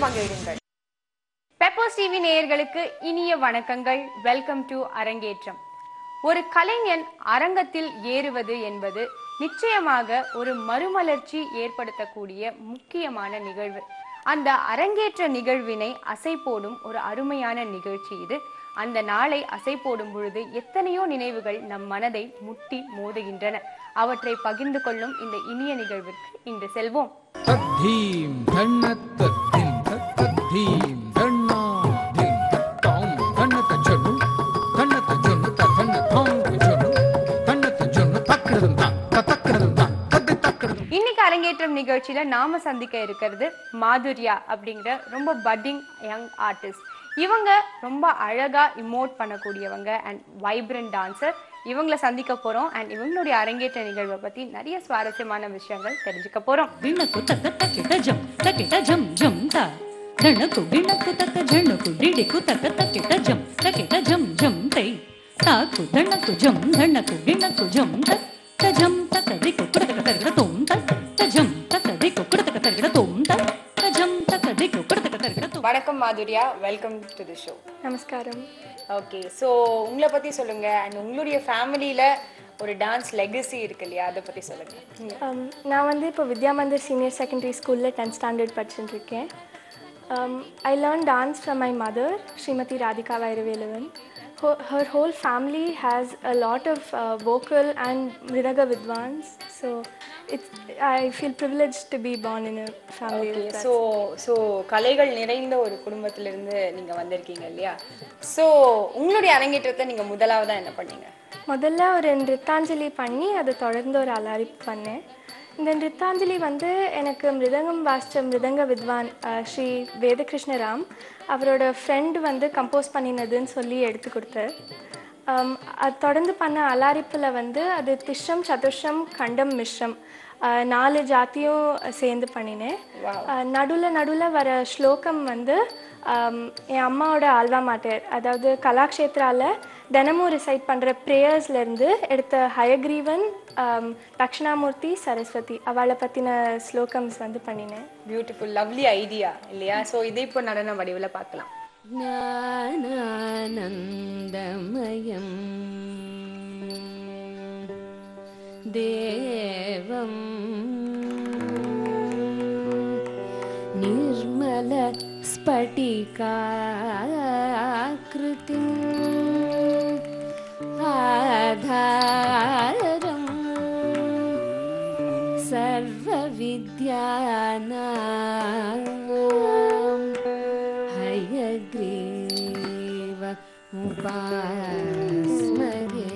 மகிழுங்கள் பெப்போஸ் டிவி நேயர்களுக்கு இனிய வணக்கங்கள் வெல்கம் டு அரங்கேற்றம் ஒரு கலைஞன் அரங்கத்தில் ஏறுவது என்பது நிச்சயமாக ஒரு மறுமலர்ச்சி ஏற்படுத்தக்கூடிய முக்கியமான நிகழ்வு அந்த அரங்கேற்ற நிகழ்வினை அசை போடும் ஒரு அருமையான நிகழ்ச்சி இது அந்த நாளை அசை போடும் பொழுது எத்தனையோ நினைவுகள் நம் மனதை முட்டி மோதுகின்றன அவற்றை பகிர்ந்து கொள்ளும் இந்த இனிய நிகழ்விற்கு இன்று செல்வோம் तद्धीं धन्नतद्धिं तद्धीं धन्नाधिं तत्तां धन्नतजनु धन्नतजनु तद्धन्नतां जनु धन्नतजनु तक्रदं तां ततक्रदं तां तद्दि तक्रदं இன்னைக்கு அரங்கேற்றம் நிகழ்ச்சியில நாம சந்திக்க இருக்கிறது மாதுரியா அப்படிங்கிற ரொம்ப பட்டிங் யங் ஆர்டிஸ்ட் இவங்க ரொம்ப அழகா இமோட் பண்ணக்கூடியவங்க அண்ட் வைப்ரண்ட் டான்சர் இவங்கள சந்திக்க போறோம் அண்ட் இவங்களுடைய அரங்கேற்ற நிகழ்வை பத்தி நிறைய சுவாரஸ்யமான விஷயங்கள் தெரிஞ்சுக்க போறோம் ಗಿಣಕು ತಕ್ಕ ತಕ್ಕಿಟ ಜಂ ತಕ್ಕಿಟ ಜಂ ಜಂ ತ ಗಣಕು ಗಿಣಕು ತಕ್ಕ ಜಣಕು ಡಿಡಿಕು ತಕ್ಕ ತಕ್ಕಿಟ ಜಂ ತಕ್ಕಿಟ ಜಂ ಜಂ ತೈ ತಾಕು ದಣಕು ಜಂ ಧಣಕು ಗಿಣಕು ಜಂ ತಕ್ಕ ಜಂ ತಕ್ಕ ದಿಕ್ಕು ಕುಡತಕ ತರಗಿಡ ತೋಂ ತಕ್ಕ ಜಂ ತಕ್ಕ ದಿಕ್ಕು ಕುಡತಕ ತರಗಿಡ ತೋಂ ತಕ್ಕ ಜಂ ತಕ್ಕ ದಿಕ್ಕು ಕುಡತಕ ತರಗಿಡ ತೋಂ வணக்கம் மாதுரியா வெல்கம் டு தி ஷோ நமஸ்காரம் ஓகே ஸோ உங்களை பத்தி சொல்லுங்க அண்ட் உங்களுடைய ஃபேமிலியில ஒரு டான்ஸ் லெகசி இருக்கு இல்லையா அதை பத்தி சொல்லுங்க Um, நான் வந்து இப்போ வித்யா மந்திர் சீனியர் செகண்டரி ஸ்கூலில் டென்த் ஸ்டாண்டர்ட் படிச்சுட்டு இருக்கேன் I learn dance from my mother Shrimati Radhika Vairaveluvan her whole family has a lot of uh, vocal and mridaga vidwans so it's i feel privileged to be born in a family okay like that. So so கலைகள் நிறைந்த ஒரு குடும்பத்திலிருந்து நீங்க வந்திருக்கீங்க இல்லையா so உங்களுடைய அரங்கேற்றத்தை நீங்க முதலாவதா என்ன பண்ணீங்க முதல்ல ஒரு நிருத்தாஞ்சலி பண்ணி அதை தொடர்ந்து ஒரு அலாரிப்பு பண்ணேன் இந்த நிருத்தாஞ்சலி வந்து எனக்கு மிருதங்கம் வாசித்த மிருதங்க வித்வான் அஹ், ஸ்ரீ வேதகிருஷ்ணராம் அவரோட ஃப்ரெண்டு வந்து கம்போஸ் பண்ணினதுன்னு சொல்லி எடுத்து கொடுத்தார் um, அது தொடர்ந்து பண்ண அலாரிப்பில் வந்து அது திஷ்ரம் சதுர்ஷம் கண்டம் மிஷ்ரம் அஹ், நாலு ஜாத்தியும் சேர்ந்து பண்ணினேன் நடுவில் நடுவில் வர ஸ்லோகம் வந்து um, என் அம்மாவோட ஆல்வா மாட்டர் அதாவது கலாக்ஷேத்ரால தினமும் ரிசைட் பண்ணுற ப்ரேயர்ஸ்லேருந்து எடுத்த ஹயக்ரீவன் um, தக்ஷணாமூர்த்தி சரஸ்வதி அவளை பற்றின ஸ்லோகம்ஸ் வந்து பண்ணினேன் பியூட்டிஃபுல் லவ்லி ஐடியா இல்லையா ஸோ இதை இப்போ நடன வடிவில் பார்க்கலாம் ज्ञानानन्दमयम् देवम् निर्मलस्फटिकाकृतिम् आधारम् सर्वविद्यानाम् हयग्रीव उपास्महे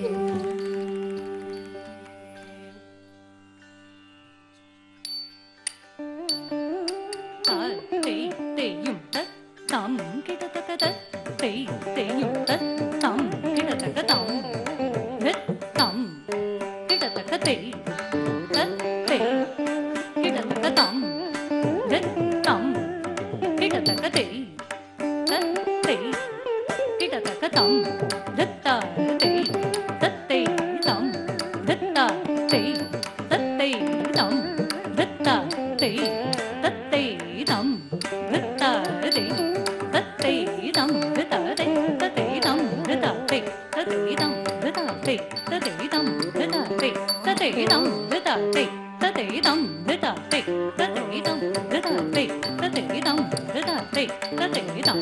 தேய் தேயும் தத் தாம் கிடதக தத் தேய் தேயும் தத் தாம் கிடதக தாம் தத் தாம் கிடதக தேய் தத் தேய் கிடதக தாம் தத் தாம் கிடதக தேய் தத் தேய் கிடதக தாம் தத்தா தேய் தத்தை தாம் தத்தா தேய் தத்தை தாம் தத்தா தேய் தத்தை தாம் தத்தா தேய் தத்தை தாம் தத்தா தேய் தத்தை தாம் தத்தா தேய் தத்தை தாம் தத்தா தேய் தத்தை தாம் தத்தா தேய் தத்தை தாம் தத்தா தேய் தத்தை தாம் தத்தா தேய் தத்தை தாம் தத்தா தேய் தத்தை தாம் தத்தா தேய் தத்தை தாம்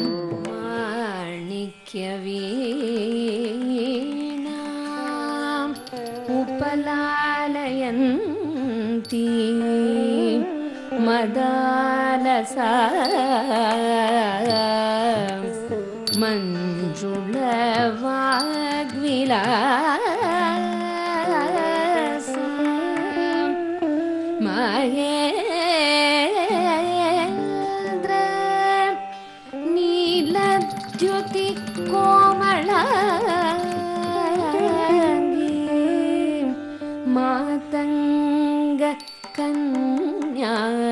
माणिक्यवीणाम् उपलालयन्ती मदालसा मञ्जुलवाग्विलासा महेन्द्र नीलद्युति कोमलाङ्गी मातङ्ग कन्या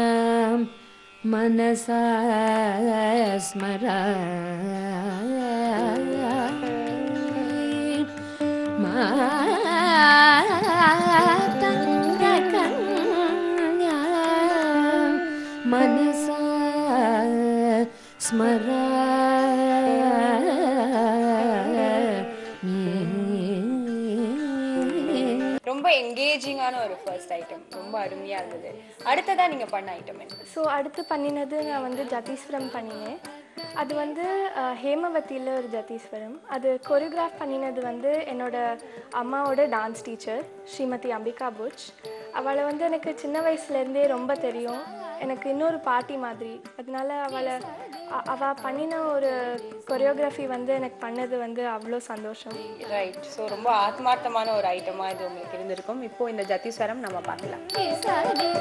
मनसा स्मरा मातङ्ग कन्या मनसा ஸ்மராமி ரொம்ப எங்கேஜிங்கான ஒரு ஃபர்ஸ்ட் ஐட்டம் ரொம்ப அருமையா இருந்தது அடுத்ததா நீங்க பண்ண ஐட்டம் என்ன ஸோ அடுத்து பண்ணினது நான் வந்து ஜத்தீஸ்வரம் பண்ணினேன் அது வந்து அஹ், ஹேமவதியில் ஒரு ஜத்தீஸ்வரம் அது கொரியோகிராஃப் பண்ணினது வந்து என்னோட அம்மாவோட டான்ஸ் டீச்சர் ஸ்ரீமதி அம்பிகா புச் அவளை வந்து எனக்கு சின்ன வயசுலேருந்தே ரொம்ப தெரியும் எனக்கு இன்னொரு பாட்டி மாதிரி அதனால அவளை அ- அவ பண்ணின ஒரு கொரியோகிராஃபி வந்து எனக்கு பண்ணது வந்து அவ்வளோ சந்தோஷம் ரைட் ஸோ ரொம்ப ஆத்மார்த்தமான ஒரு ஐட்டமா இது உங்களுக்கு இருந்திருக்கும் இப்போ இந்த ஜத்தீஸ்வரம் நம்ம பார்க்கலாம்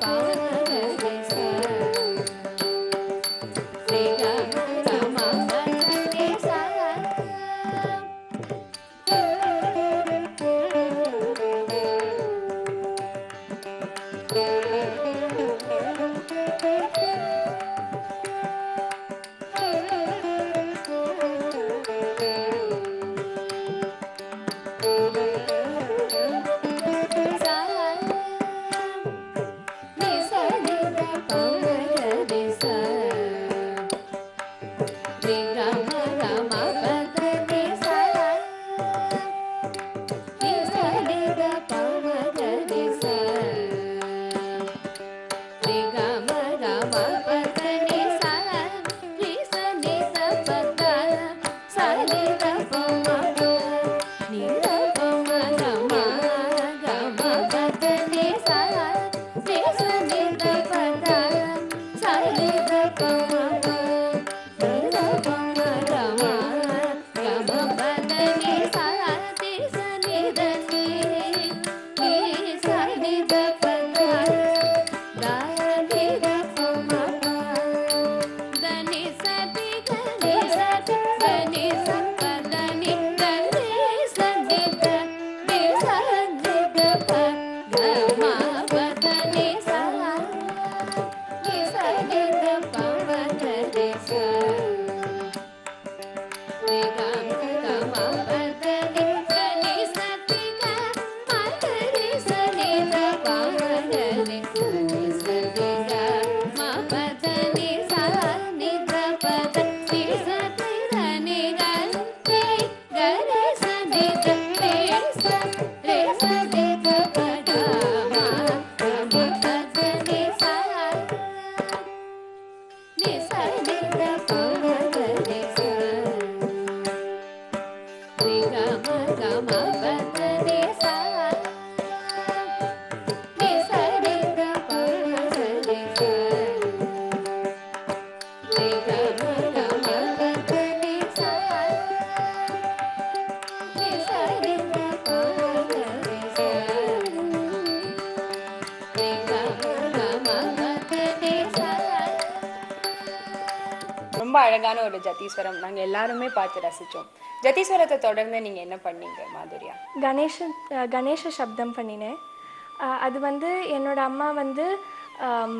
ரொம்ப அழகான ஒரு ஜத்தீஸ்வரம் நாங்க எல்லாருமே பார்த்து ரசிச்சோம் ஜத்தீஸ்வரத்தை தொடர்ந்து நீங்க என்ன பண்ணீங்க மாதுரியா கணேஷ அஹ் கணேஷ சப்தம் பண்ணினேன் அஹ் அது வந்து என்னோட அம்மா வந்து ஆம்,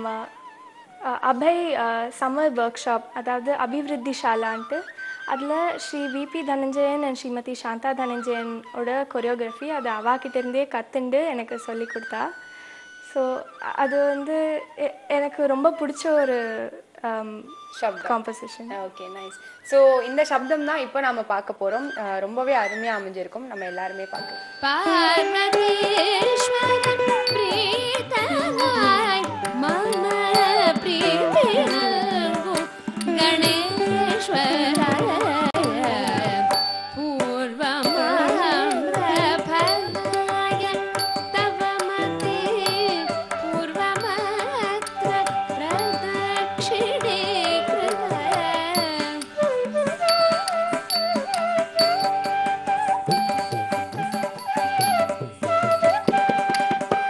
அஹ் அபய் சம்மர் ஒர்க் ஷாப் அதாவது அபிவிருத்தி ஷாலான்ட்டு அதில் ஸ்ரீ விபி தனஞ்சயன் அண்ட் ஸ்ரீமதி சாந்தா தனஞ்சயனோட கொரியோகிராஃபி அது அவாக்கிட்ட இருந்தே கற்றுண்டு எனக்கு சொல்லி கொடுத்தா ஸோ அது வந்து எ- எனக்கு ரொம்ப பிடிச்ச ஒரு சப்தம் காம்போசிஷன் ஓகே நைஸ் ஸோ இந்த சப்தம் தான் இப்போ நாம பார்க்க போறோம் அஹ் ரொம்பவே அருமையா அமைஞ்சிருக்கும் நம்ம எல்லாருமே பார்க்கலாம் பார்வதீஸ்வர பிரீதனாய் மம பிரீதி நல்கும் கணேஸ்வர பூர்வமாம்ரபலாய தவ மதே பூர்வமத்ர பிரதக்ஷிணே கிருத ஆ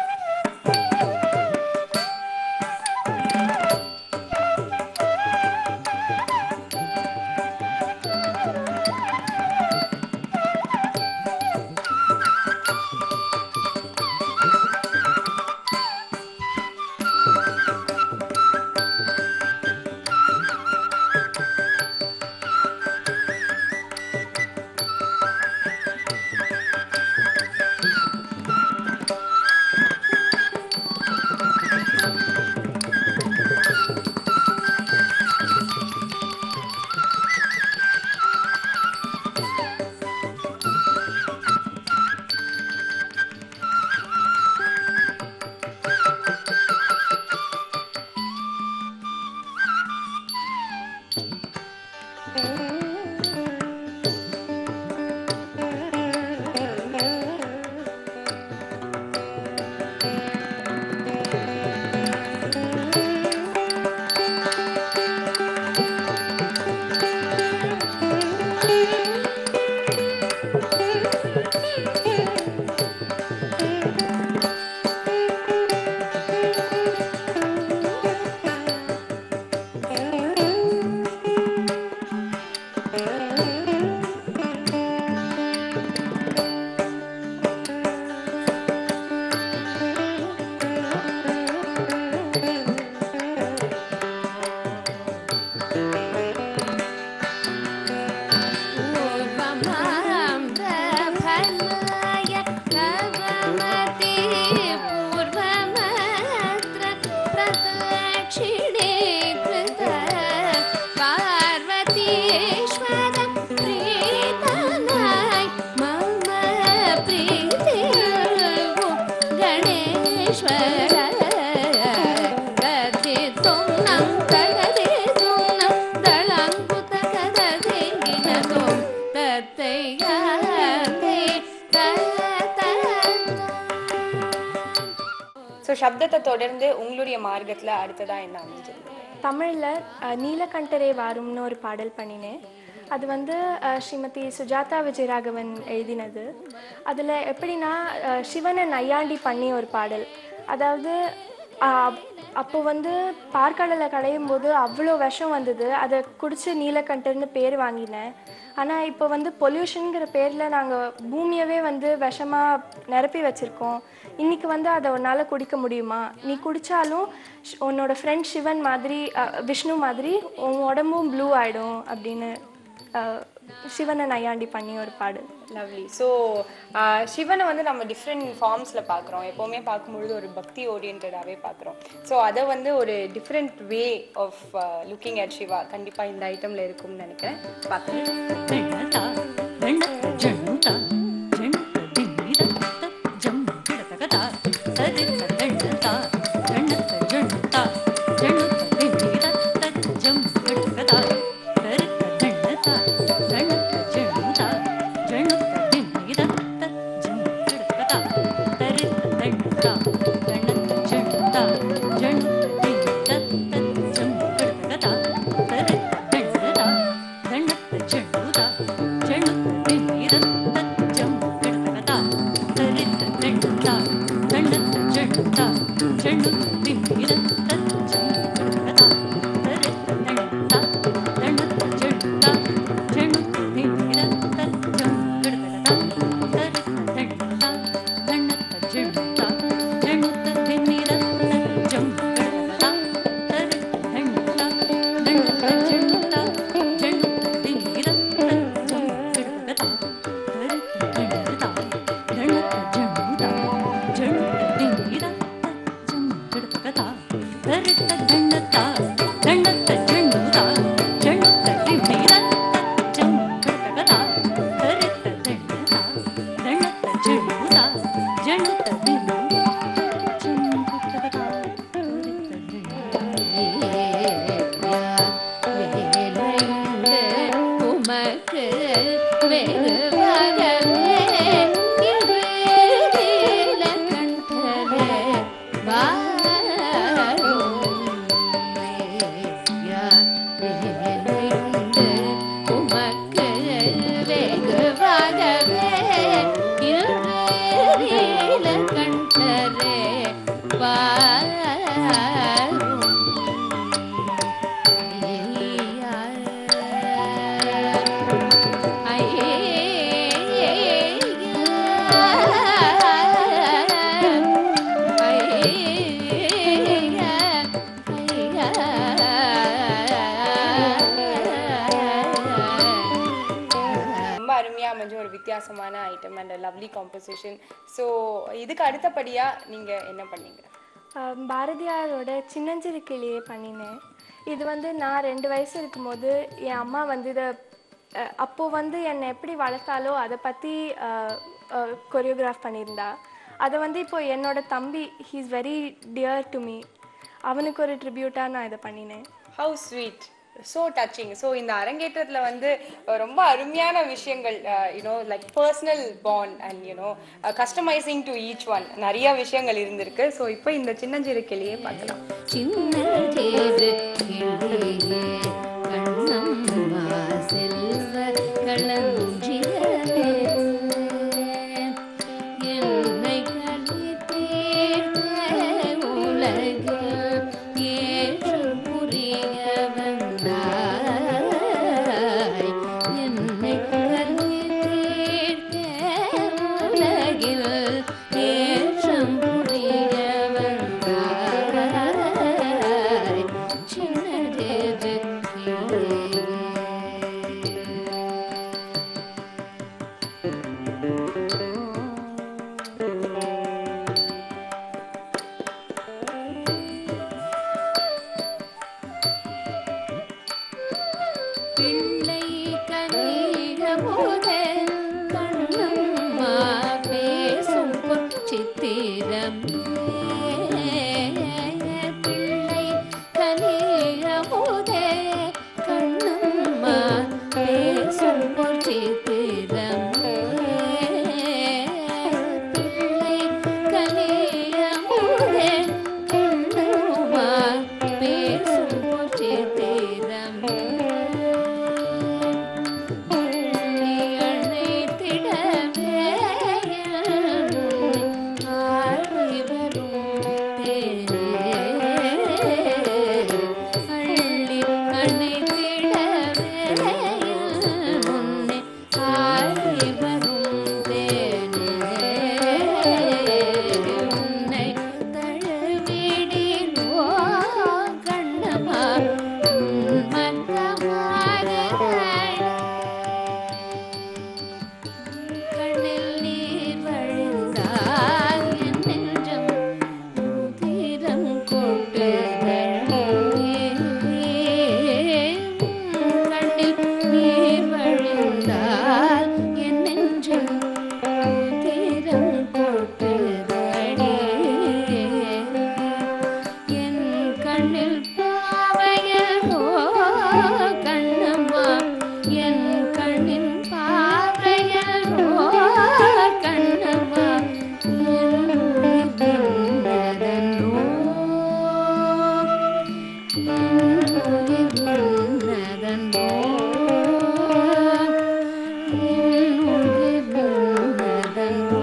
சப்தத்தை தொடர்ந்து உங்களுடைய மார்க்கத்துல அடுத்ததா என்ன அமைஞ்சது தமிழில் நீலகண்டரே வாரும்னு ஒரு பாடல் பண்ணினேன் அது வந்து அஹ், ஸ்ரீமதி சுஜாதா விஜயராகவன் எழுதினது அதில் எப்படின்னா அஹ், சிவனை நையாண்டி பண்ணி ஒரு பாடல் அதாவது அஹ், அப்போ வந்து பார்க்கடலை கடையும் போது அவ்வளோ விஷம் வந்தது அதை குடிச்சு நீலகண்டர்னு பேர் வாங்கினேன் ஆனால் இப்போ வந்து பொல்யூஷனுங்கிற பேரில் நாங்கள் பூமியவே வந்து விஷமாக நிரப்பி வச்சுருக்கோம் இன்னைக்கு வந்து அதை உன்னால் குடிக்க முடியுமா நீ குடித்தாலும் உன்னோட ஃப்ரெண்ட் சிவன் மாதிரி அஹ், விஷ்ணு மாதிரி உன் உடம்பும் ப்ளூ ஆகிடும் அப்படின்னு அஹ், சிவனை நையாண்டி பண்ணி ஒரு பாடல் லவ்லி ஸோ சிவனை வந்து நம்ம டிஃப்ரெண்ட் ஃபார்ம்ஸில் பார்க்குறோம் எப்போவுமே பார்க்கும்பொழுது ஒரு பக்தி ஓரியன்டாகவே பார்க்குறோம் ஸோ அதை வந்து ஒரு different way of looking at Shiva கண்டிப்பாக இந்த ஐட்டமில் இருக்கும்னு நினைக்கிறேன் பார்க்கலாம் உமக்கு வெகுவாகவே இருவேல கண்டரே வாருமையா உமக்கு வெகுவாகவே இருவேல கண்டரே வாரும் ரொம்ப அருமையாக அமைஞ்ச ஒரு வித்தியாசமான item and lovely composition so இதுக்கு அடுத்தபடியாக நீங்கள் என்ன பண்ணீங்க ஆம், பாரதியாரோட சின்னஞ்சிறு கிளியே பண்ணினேன் இது வந்து நான் ரெண்டு வயசு இருக்கும்போது என் அம்மா வந்து இதை அஹ், அப்போ வந்து என்னை எப்படி வளர்த்தாலோ அதை பற்றி கொரியோகிராஃப் பண்ணியிருந்தா அதை வந்து இப்போ என்னோட தம்பி he is very dear to me அவனுக்கு ஒரு ட்ரிபியூட்டாக நான் இதை பண்ணினேன் how sweet so touching so இந்த அரங்கேற்றத்தில் வந்து அஹ், ரொம்ப அருமையான விஷயங்கள் you know like personal bond and you know customising to each one நிறைய விஷயங்கள் இருந்திருக்கு ஸோ இப்போ இந்த சின்னஞ்சிறு கிளியே பார்க்கலாம் சின்னதேது கிளியே கண்ணம்மா செல்வ களஞ்சியமே என்னை கழித்தீர்த்த உலகில் ஏற்று புரிய வந்தாய் என்னை கழித்தீர்த்த உலகில் ஏற்றம் புரிய வந்தாய் சின்னதே கண்ணில் நீர் வழிந்தால் என் நெஞ்சம் தீரம் கண்ணில் நீர் வழிந்தால் என் நெஞ்சம் தீரம் கொட்டுதடி என் கண்ணில் பாவையோ கண்ணம்மா என் கண்ணின் பாவையோ கண்ணம்மா என் உயிர்ந்ததன்றோ என் உயிர்ந்ததன்றோ என் உயிர்ந்ததன்றோ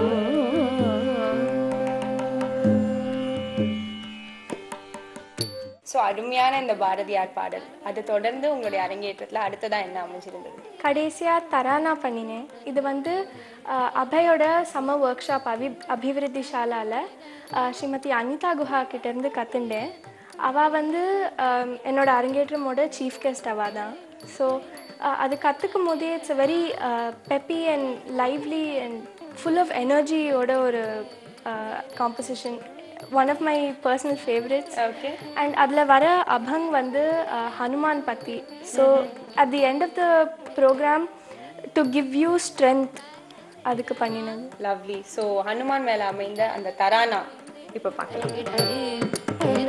ஸோ அருமையான இந்த பாரதியார் பாடல் அது தொடர்ந்து உங்களுடைய அரங்கேற்றத்துல அடுத்ததா என்ன அமைஞ்சிருந்தது கடைசியாக தரானா பண்ணினேன் இது வந்து அஹ், அபயோட சம்ம ஒர்க் ஷாப் அபி அபிவிருத்தி ஷாலாவில் ஸ்ரீமதி அனிதா குஹா கிட்டேருந்து கற்றுண்டேன் அவள் வந்து அஹ், என்னோட அரங்கேற்றமோட சீஃப் கெஸ்ட் அவள் தான் ஸோ அது கற்றுக்கும் போதே it's very peppy and lively and full of எனர்ஜியோட ஒரு composition one of my personal favourites okay and அதில் வர அபங் வந்து அஹ், ஹனுமான் பற்றி so at the end of the programme to give you strength அதுக்கு பண்ணினது லவ்லி ஸோ ஹனுமான் மேல அமைந்த அந்த தரானா இப்போ பார்க்கலாம்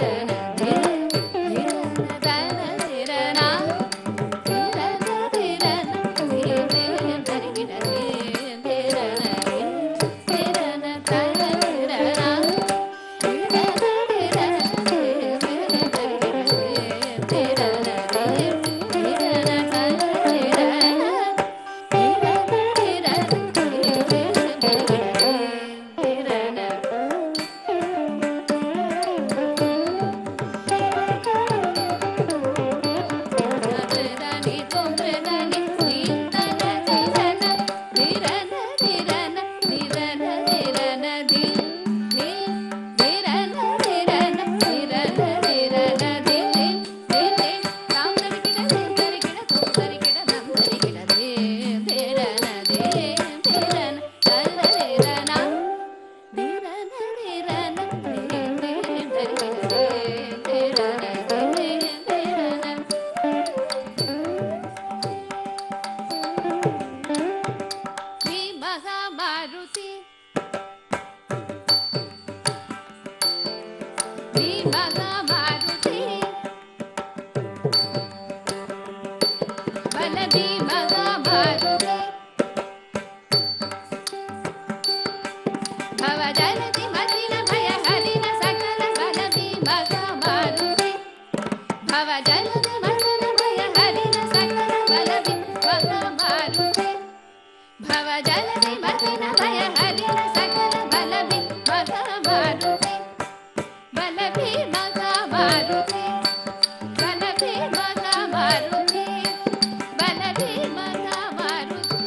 மகாமாருதி வி மகாமாருதி பலவி மகாமாருதி भवजलति मतिन भय हरिन सकल बलवी मगमारुति भवजलति मतिन भय हरिन सकल बलवी मगमारुति भवजलति मतिन भय हरिन सकल बलवी मगमारुति बलवी मगमारुति बलवी मगमारुति बलवी मगमारुति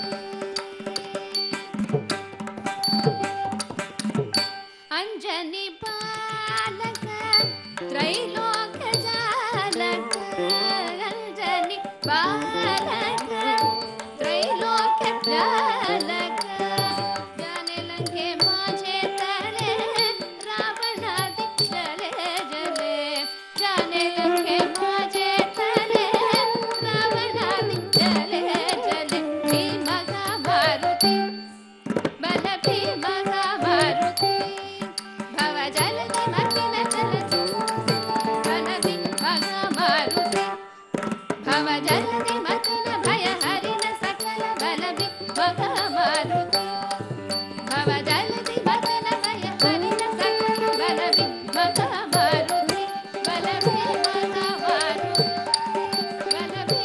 अञ्जनि बालक त्रैलोक जालक अञ्जनि बालक त्रैलोक जालक जाने लगे माझे तले रावणादि जले जले जाने लगे माझे तले रावणादि जले जले भीमगा मारुति बल भीमगा मारुति भव जलति मतिन चलति बल भीमगा मारुति भव जलति मतिन भय हरिन सकल बल भीमगा मारुति भव जलति मतिन भय हरिन सकल बल भीमगा मारुति बल भीमगा मारुति बल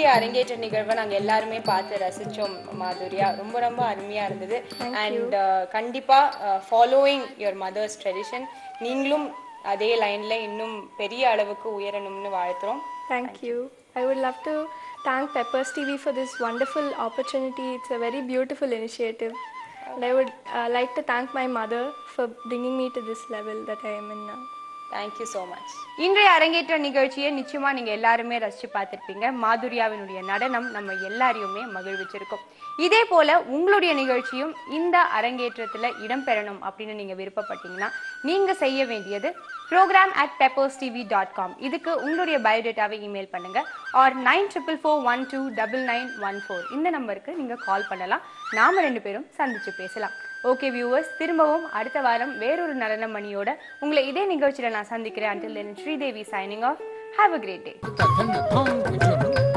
அரங்கேற்ற நிகழ்வை நாங்க எல்லாருமே பார்த்து ரசிச்சோம் மாதுரியா ரொம்ப ரொம்ப அருமையா இருந்தது அண்ட் கண்டிப்பா ஃபாலோயிங் யுவர் மதர்ஸ் ட்ரெடிஷன் நீங்களும் அதே லைன்ல இன்னும் பெரிய அளவுக்கு உயரணும்னு வாழ்த்துறோம் Thank you. I would love to thank Peppers TV for this wonderful opportunity. It's a very beautiful initiative. And I would uh, like to thank my mother for bringing me to this level that I am in now. Thank you so much இன்றைய அரங்கேற்ற நிகழ்ச்சியை நிச்சயமா நீங்க எல்லாருமே ரசிச்சு பார்த்திருப்பீங்க மாதுரியாவினுடைய நடனம் நம்ம எல்லாரையுமே மகிழ்விச்சிருக்கும் இதே போல உங்களுடைய நிகழ்ச்சியும் இந்த அரங்கேற்றத்துல இடம்பெறணும் அப்படின்னு நீங்க விருப்பப்பட்டீங்கன்னா நீங்க செய்ய வேண்டியது programme at peppers TV dot com இதுக்கு உங்களுடைய பயோடேட்டாவை இமெயில் பண்ணுங்க or nine triple four one two double nine one four இந்த நம்பருக்கு நீங்க கால் பண்ணலாம் நாம ரெண்டு பேரும் சந்திச்சு பேசலாம் ஓகே வியூவர்ஸ் திரும்பவும் அடுத்த வாரம் வேறொரு நடன மணியோட உங்களை இதே நிகழ்ச்சியில நான் சந்திக்கிறேன் until then Sridevi signing off have a great day தன்ன தாங்கு ஜொன்னு